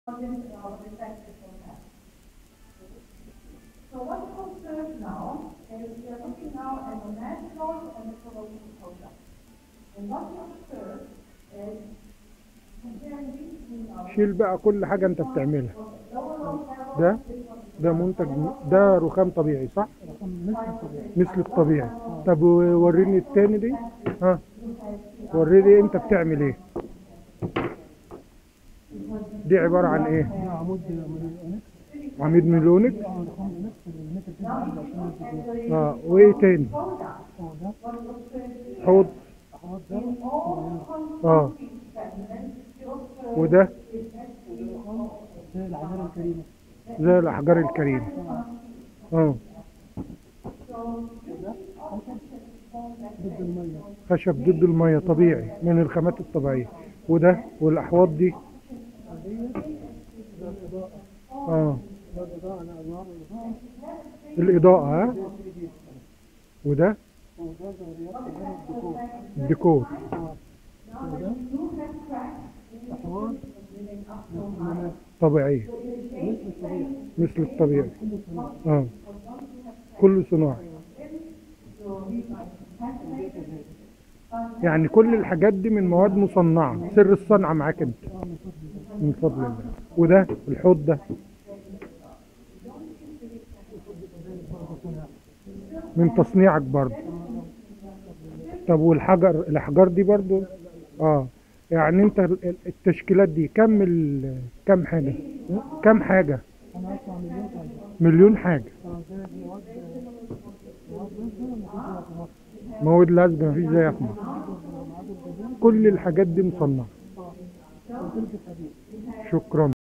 margin of effective impact. So what comes first now is we are looking now at the natural and the ecological product. And what comes first is comparing these two now. شيل بقى كل حاجة انت بتعملها Lower low level ده is what ده منتج ده رخام طبيعي صح مثل الطبيعي مثل الطبيعي طب وريني التاني دي ها وريني انت بتعمل ايه دي عبارة عن ايه ده عمود مليونكس عميد ميلونك اه رقم نفس المتر كده 25 كيلو اه وايه تاني اه ده حوض حوض ده اه وده زي العمارة الكريمة زي الاحجار الكريمة اه ضد المية خشب ضد المية طبيعي من الخامات الطبيعية وده والاحواض دي ديت ده الإضاءة اه ده الإضاءة أنا أنوار الإضاءة الاضاءة ها وده وده زوريات غير الديكور الديكور اه وده أحوال مصممات طبيعية مثل مثل الطبيعي الطبيعي كله صناعة اه كله صناعي يعني كل الحاجات دي من مواد مصنعة سر الصنعة معاك انت اه من فضل الله من فضل الله وده الحوض ده برضه صناعة من تصنيعك برضه طب والحجر الاحجار دي برضه اه يعني انت ال- التشكيلات دي كم ال... كم حاجة كم حاجة أنا أدفع مليون حاجة مليون حاجة اه زي مواد مواد مثلا ما في مصر مواد لازجة مفيش زيها في مصر معاد الجزيرة كل الحاجات دي مصنعة اه وتلك الحديد شكرا